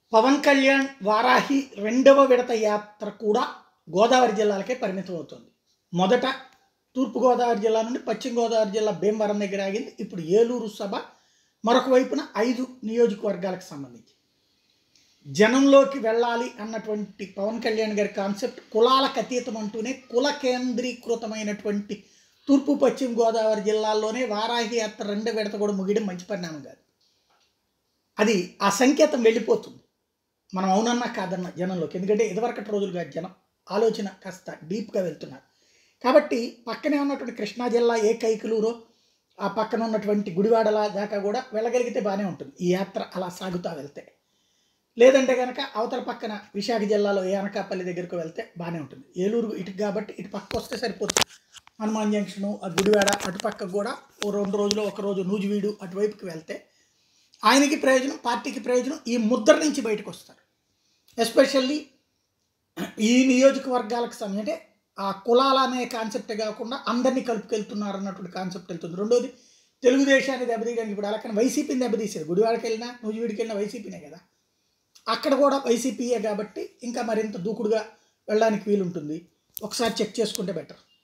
పవన్ కళ్యాణ్ వారాహి రెండవ విడత యాత్ర కూడా గోదావరి జిల్లాలకే పరిమితం అవుతుంది మొదట తూర్పుగోదావరి జిల్లా నుండి పశ్చిమ గోదావరి జిల్లా భీమవరం దగ్గర ఆగింది ఇప్పుడు ఏలూరు సభ మరొక వైపున ఐదు నియోజకవర్గాలకు సంబంధించి జనంలోకి వెళ్ళాలి అన్నటువంటి పవన్ కళ్యాణ్ గారి కాన్సెప్ట్ కులాలకు అతీతం అంటూనే కుల కేంద్రీకృతమైనటువంటి తూర్పు పశ్చిమ గోదావరి జిల్లాల్లోనే వారాహి యాత్ర రెండో విడత కూడా ముగియడం మంచి పరిణామం కాదు అది ఆ సంకేతం వెళ్ళిపోతుంది మనం అవునన్నా కాదన్న జనంలోకి ఎందుకంటే ఇదివరకటి రోజులుగా జనం ఆలోచన కాస్త డీప్గా వెళ్తున్నారు కాబట్టి పక్కనే ఉన్నటువంటి కృష్ణా జిల్లా ఏ కైకులూరో ఆ పక్కన ఉన్నటువంటి గుడివాడల దాకా కూడా వెళ్ళగలిగితే బాగానే ఉంటుంది ఈ యాత్ర అలా సాగుతూ వెళ్తే లేదంటే కనుక అవతల పక్కన విశాఖ జిల్లాలో ఏ అనకాపల్లి దగ్గరకు వెళ్తే బాగానే ఉంటుంది ఏలూరు ఇటు కాబట్టి ఇటు పక్క వస్తే సరిపోతుంది హనుమాన్ జంక్షను ఆ గుడివాడ అటు పక్కకు కూడా ఓ రెండు రోజులు ఒక రోజు నూజివీడు అటువైపుకి వెళ్తే ఆయనకి ప్రయోజనం పార్టీకి ప్రయోజనం ఈ ముద్ర నుంచి బయటకు వస్తారు ఎస్పెషల్లీ ఈ నియోజకవర్గాలకు సంబంధించి అంటే ఆ కులాల అనే కాన్సెప్ట్ కాకుండా అందరినీ కలుపుకెళ్తున్నారు అన్నటువంటి కాన్సెప్ట్ వెళ్తుంది రెండోది తెలుగుదేశాన్ని దెబ్బతీయడానికి ఇప్పుడు అలాగే వైసీపీని దెబ్బతీసేది గుడివాడకి వెళ్ళినా నూజివీడికి వెళ్ళినా వైసీపీనే కదా అక్కడ కూడా వైసీపీయే కాబట్టి ఇంకా మరింత దూకుడుగా వెళ్ళడానికి వీలుంటుంది ఒకసారి చెక్ చేసుకుంటే బెటర్